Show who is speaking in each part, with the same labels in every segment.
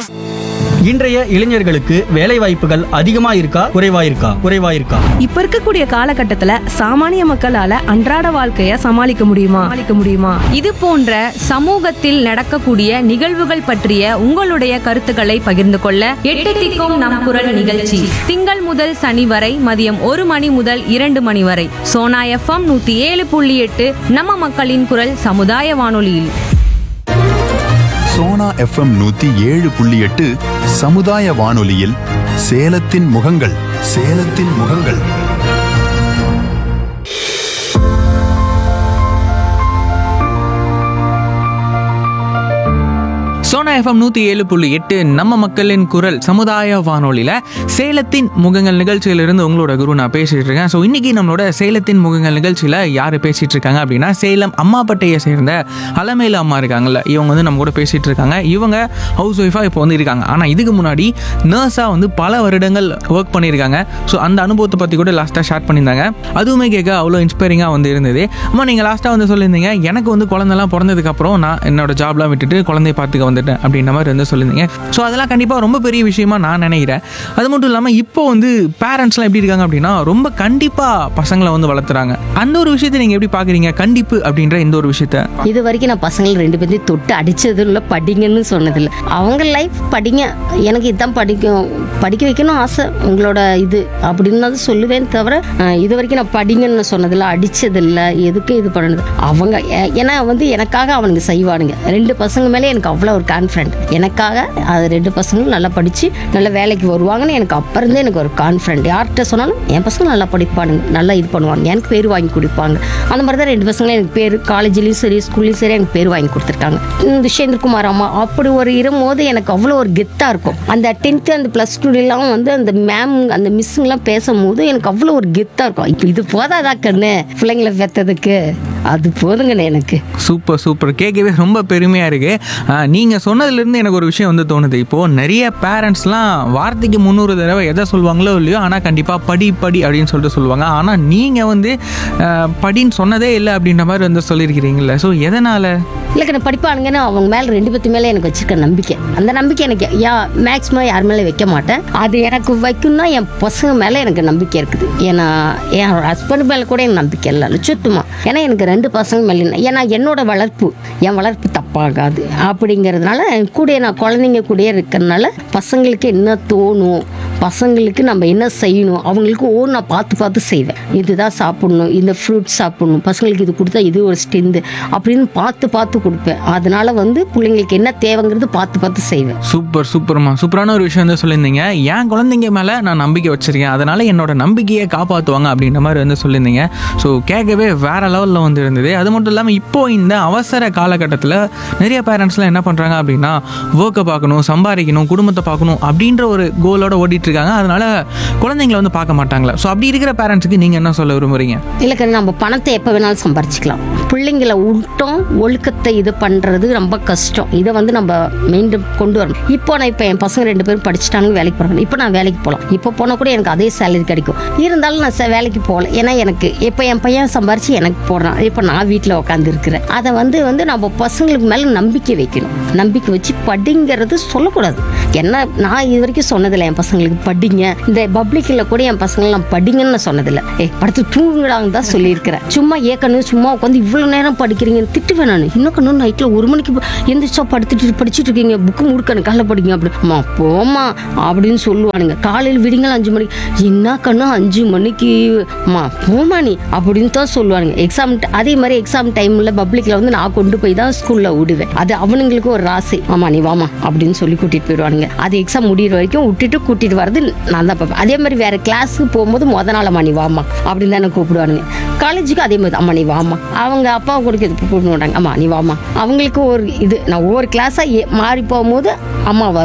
Speaker 1: இன்றைய இளைஞர்களுக்கு வேலை வாய்ப்புகள் அதிகமா இருக்கா குறைவா இருக்கா குறைவா இருக்கா
Speaker 2: இப்ப இருக்கக்கூடிய காலகட்டத்துல சாமானிய மக்களால அன்றாட வாழ்க்கைய சமாளிக்க முடியுமா சமாளிக்க முடியுமா
Speaker 3: இது போன்ற சமூகத்தில் நடக்கக்கூடிய நிகழ்வுகள் பற்றிய உங்களுடைய கருத்துக்களை பகிர்ந்து கொள்ள எட்டு திக்கும் நம் குரல் நிகழ்ச்சி திங்கள் முதல் சனி வரை மதியம் ஒரு மணி முதல் இரண்டு மணி வரை சோனா எஃப்எம் நூத்தி ஏழு புள்ளி எட்டு நம்ம மக்களின் குரல் சமுதாய வானொலியில்
Speaker 4: சோனா எஃப்எம் நூத்தி ஏழு புள்ளி எட்டு சமுதாய வானொலியில் சேலத்தின் முகங்கள் சேலத்தின் முகங்கள்
Speaker 5: சோனா எஃப்எம் நூற்றி ஏழு புள்ளி எட்டு நம்ம மக்களின் குரல் சமுதாய வானொலியில் சேலத்தின் முகங்கள் நிகழ்ச்சியிலிருந்து உங்களோட குரு நான் பேசிட்டு இருக்கேன் ஸோ இன்னைக்கு நம்மளோட சேலத்தின் முகங்கள் நிகழ்ச்சியில் யார் பேசிட்டு இருக்காங்க அப்படின்னா சேலம் அம்மாப்பட்டையை சேர்ந்த அலமேலு அம்மா இருக்காங்கல்ல இவங்க வந்து நம்ம கூட பேசிட்டு இருக்காங்க இவங்க ஹவுஸ் ஒய்ஃபாக இப்போ வந்து இருக்காங்க ஆனால் இதுக்கு முன்னாடி நர்ஸாக வந்து பல வருடங்கள் ஒர்க் பண்ணியிருக்காங்க ஸோ அந்த அனுபவத்தை பற்றி கூட லாஸ்ட்டாக ஷேர் பண்ணியிருந்தாங்க அதுவுமே கேட்க அவ்வளோ இன்ஸ்பைரிங்காக வந்து இருந்தது அம்மா நீங்கள் லாஸ்ட்டாக வந்து சொல்லியிருந்தீங்க எனக்கு வந்து குழந்தைலாம் பிறந்ததுக்கப்புறம் நான் என்னோட ஜாப்லாம் விட்டுட்டு குழந்தைய பார்த்துக்க வந்துட்டேன் அப்படின்ற மாதிரி வந்து சொல்லியிருந்தீங்க ஸோ அதெல்லாம் கண்டிப்பாக ரொம்ப பெரிய விஷயமா நான் நினைக்கிறேன் அது மட்டும் இல்லாமல் இப்போ வந்து பேரண்ட்ஸ்லாம் எப்படி இருக்காங்க அப்படின்னா ரொம்ப கண்டிப்பாக பசங்களை வந்து வளர்த்துறாங்க அந்த ஒரு விஷயத்தை நீங்கள் எப்படி பார்க்குறீங்க கண்டிப்பு அப்படின்ற இந்த ஒரு விஷயத்த
Speaker 6: இது வரைக்கும் நான் பசங்களை ரெண்டு பேர்த்தையும் தொட்டு அடிச்சதும் இல்லை படிங்கன்னு சொன்னதில்லை அவங்க லைஃப் படிங்க எனக்கு இதான் படிக்கும் படிக்க வைக்கணும் ஆசை உங்களோட இது அப்படின்னு தான் சொல்லுவேன் தவிர அஹ், இது வரைக்கும் நான் படிங்கன்னு சொன்னதில்லை அடிச்சதில்லை எதுக்கு இது பண்ணது அவங்க ஏ- ஏன்னா வந்து எனக்காக அவனுங்க செய்வானுங்க ரெண்டு பசங்க மேலே எனக்கு அவ்வளோ ஒரு கான்ஃபிடென்ட் எனக்காக அது ரெண்டு பசங்களும் நல்லா படித்து நல்ல வேலைக்கு வருவாங்கன்னு எனக்கு அப்போ இருந்தே எனக்கு ஒரு கான்ஃபிடென்ட் யார்கிட்ட சொன்னாலும் என் பசங்க நல்லா படிப்பானுங்க நல்லா இது பண்ணுவாங்க எனக்கு பேர் வாங்கி கொடுப்பாங்க அந்த மாதிரி தான் ரெண்டு பசங்களும் எனக்கு பேர் காலேஜ்லேயும் சரி ஸ்கூல்லையும் சரி எனக்கு பேர் வாங்கி கொடுத்துருக்காங்க இந்த துஷேந்திரகுமார் அம்மா அப்படி ஒரு இருக்கும்போது எனக்கு அவ்வளோ ஒரு கெத்தாக இருக்கும் அந்த டென்த்து அந்த ப்ளஸ் டூலாம் வந்து அந்த மேம் அந்த மிஸ்ஸுங்கெலாம் பேசும்போது எனக்கு அவ்வளோ ஒரு கெத்தாக இருக்கும் இப்போ இது போதாதா கண்ணு பிள்ளைங்களை பெற்றதுக்கு அது போதுங்கண்ணே எனக்கு
Speaker 5: சூப்பர் சூப்பர் கேட்கவே ரொம்ப பெருமையாக இருக்குது நீங்கள் சொன்னதுலேருந்து எனக்கு ஒரு விஷயம் வந்து தோணுது இப்போது நிறைய பேரண்ட்ஸ்லாம் வார்த்தைக்கு முந்நூறு தடவை எதை சொல்லுவாங்களோ இல்லையோ ஆனால் கண்டிப்பாக படி படி அப்படின்னு சொல்லிட்டு சொல்லுவாங்க ஆனால் நீங்கள் வந்து ஆஹ், படின்னு சொன்னதே இல்லை அப்படின்ற மாதிரி வந்து சொல்லியிருக்கிறீங்களே ஸோ எதனால்
Speaker 6: இல்லை கண்ணு படிப்பானுங்கன்னு அவங்க மேலே ரெண்டு பேத்து மேலே எனக்கு வச்சிருக்க நம்பிக்கை அந்த நம்பிக்கை எனக்கு யா மேக்ஸிமம் யார் மேலே வைக்க மாட்டேன் அது எனக்கு வைக்கணும்னா என் பசங்க மேலே எனக்கு நம்பிக்கை இருக்குது ஏன்னா என் ஹஸ்பண்ட் மேலே கூட எனக்கு நம்பிக்கை இல்லை சுத்தமாக ஏன்னா எனக்கு ரெண்டு பசங்க மேலே இல்லை. ஏன்னா என்னோட வளர்ப்பு என் வளர்ப்பு தப்பாகாது அப்படிங்கிறதுனால என் கூட நான் குழந்தைங்க கூடயே இருக்கிறதுனால பசங்களுக்கு என்ன தோணும் பசங்களுக்கு நம்ம என்ன செய்யணும் அவங்களுக்கு ஓ நான் பார்த்து பார்த்து செய்வேன் இதுதான் சாப்பிடணும் இந்த ஃப்ரூட் சாப்பிடணும் பசங்களுக்கு இது கொடுத்தா இது ஒரு ஸ்ட்ரென்த்து அப்படின்னு பார்த்து பார்த்து கொடுப்பேன் அதனால வந்து பிள்ளைங்களுக்கு என்ன தேவைங்கிறது பார்த்து பார்த்து செய்வேன்
Speaker 5: சூப்பர் சூப்பர்மா சூப்பரான ஒரு விஷயம் வந்து சொல்லியிருந்தீங்க என் குழந்தைங்க மேலே நான் நம்பிக்கை வச்சிருக்கேன் அதனால என்னோட நம்பிக்கையை காப்பாற்றுவாங்க அப்படின்ற மாதிரி வந்து சொல்லியிருந்தீங்க ஸோ கேட்கவே வேற லெவலில் வந்து இருந்தது அது மட்டும் இல்லாமல் இப்போ இந்த அவசர காலகட்டத்தில் நிறைய பேரண்ட்ஸ்லாம் என்ன பண்ணுறாங்க அப்படின்னா ஒர்க்கை பார்க்கணும் சம்பாதிக்கணும் குடும்பத்தை பார்க்கணும் அப்படின்ற ஒரு கோலோட ஓடிட்டு இருக்காங்க அதனால குழந்தைங்களை வந்து பார்க்க மாட்டாங்களா ஸோ அப்படி இருக்கிற பேரண்ட்ஸுக்கு நீங்கள் என்ன சொல்ல விரும்புறீங்க
Speaker 6: இல்லைக்கா நம்ம பணத்தை எப்போ வேணாலும் சம்பாரிச்சிக்கலாம் பிள்ளைங்களை விட்டோம் ஒழுக்கத்தை இது பண்ணுறது ரொம்ப கஷ்டம் இதை வந்து நம்ம மீண்டும் கொண்டு வரணும் இப்போ நான் இப்போ என் பசங்க ரெண்டு பேரும் படிச்சுட்டாங்க வேலைக்கு போகிறாங்க இப்போ நான் வேலைக்கு போகலாம் இப்போ போனால் கூட எனக்கு அதே சேலரி கிடைக்கும் இருந்தாலும் நான் ச- வேலைக்கு போகல ஏன்னா எனக்கு இப்போ என் பையன் சம்பாரிச்சு எனக்கு போடுறான் இப்போ நான் வீட்டில் உட்காந்து இருக்கிறேன் அதை வந்து வந்து நம்ம பசங்களுக்கு மேலே நம்பிக்கை வைக்கணும் நம்பிக்கை வச்சு படிங்கிறது சொல்லக்கூடாது என்ன நான் இது வரைக்கும் சொன்னதில்லை என் பசங்களுக்கு படிங்க இந்த பப்ளிக்கில் கூட என் பசங்களை நான் படிங்கன்னு நான் சொன்னதில்லை ஏய் படுத்து தூங்குடாங்க தான் சொல்லியிருக்கிறேன் சும்மா ஏக்கணும் சும்மா உட்காந்து இவ்வளோ நேரம் படிக்கிறீங்கன்னு திட்டுவேன் நான் இன்னும் கண்ணு நைட்டில் ஒரு மணிக்கு ப- எந்திரிச்சா படுத்துட்டு படிச்சுட்டு இருக்கீங்க புக்கு முடுக்கணும் காலைல படிங்க அப்படி அம்மா போம்மா அப்படின்னு சொல்லுவானுங்க காலையில் விடிங்கள் அஞ்சு மணிக்கு என்ன கண்ணு அஞ்சு மணிக்கு அம்மா போமா நீ அப்படின்னு தான் சொல்லுவானுங்க எக்ஸாம் அதே மாதிரி எக்ஸாம் டைமில் பப்ளிக்கில் வந்து நான் கொண்டு போய் தான் ஸ்கூலில் விடுவேன் அது அவனுங்களுக்கு ஒரு ராசி ஆமா நீ வாமா அப்படின்னு சொல்லி கூட்டிட்டு போயிடுவானுங்க அது எக்ஸாம் முடியிற வரைக்கும் விட்டுட்டு கூட்டிட்டு வர்றது நான் தான் பார்ப்பேன் அதே மாதிரி வேற கிளாஸுக்கு போகும்போது முத நாள் அம்மா நீ வாமா அப்படின்னு தானே கூப்பிடுவானுங்க காலேஜுக்கு அதே மாதிரி அம்மா நீ வாமா அவங்க அப்பா கொடுக்க கூப்பிட மாட்டாங்க அம்மா நீ வாமா அவங்களுக்கு ஒரு இது நான் ஒவ்வொரு கிளாஸாக மாறி போகும்போது அம்மா வரணும்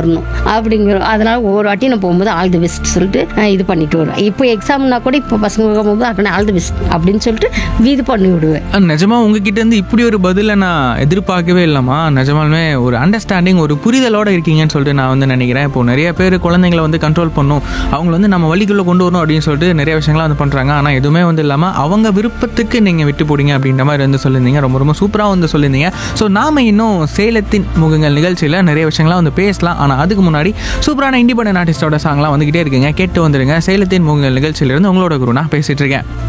Speaker 6: அப்படிங்கிற அதனால ஒவ்வொரு வாட்டியும் நான் போகும்போது ஆல் தி பெஸ்ட் சொல்லிட்டு நான் இது பண்ணிட்டு வருவேன் இப்போ எக்ஸாம்னா கூட இப்போ பசங்க போகும்போது அப்படின்னா ஆல் தி பெஸ்ட் அப்படின்னு சொல்லிட்டு இது பண்ணி விடுவேன்
Speaker 5: அஹ் நிஜமா உங்ககிட்ட இருந்து இப்படி ஒரு பதிலை நான் எதிர்பார்க்கவே இல்லைம்மா நிஜமாலுமே ஒரு அண்டர்ஸ்டாண்டிங் ஒரு புரிதலோட இருக்கீங்கன்னு சொல்லிட்டு நான் வந்து நினைக்கிறேன் இப்போ நிறைய பேர் குழந்தைங்களை வந்து கண்ட்ரோல் பண்ணும் அவங்கள வந்து நம்ம வழிக்குள்ளே கொண்டு வரணும் அப்படின்னு சொல்லிட்டு நிறைய விஷயங்கள்லாம் வந்து பண்ணுறாங்க ஆனால் எதுவுமே வந்து இல்லாமல் அவங்க விருப்பத்துக்கு நீங்கள் விட்டு போடுங்க அப்படின்ற மாதிரி வந்து சொல்லியிருந்தீங்க ரொம்ப ரொம்ப சூப்பராக வந்து சொல்லியிருந்தீங்க ஸோ நாம இன்னும் சேலத்தின் முகங்கள் நிகழ்ச்சியில் நிறைய விஷயங்கள்லாம் வந்து பேசலாம் ஆனால் அதுக்கு முன்னாடி சூப்பரான இண்டிபெண்டன்ட் ஆர்டிஸ்டோட சாங்லாம் வந்துகிட்டே இருக்குங்க கேட்டு வந்துடுங்க சேலத்தின் முகங்கள் நிகழ்ச்சியிலிருந்து உங்களோட குரு நான் பேசிட்டு இருக்கேன்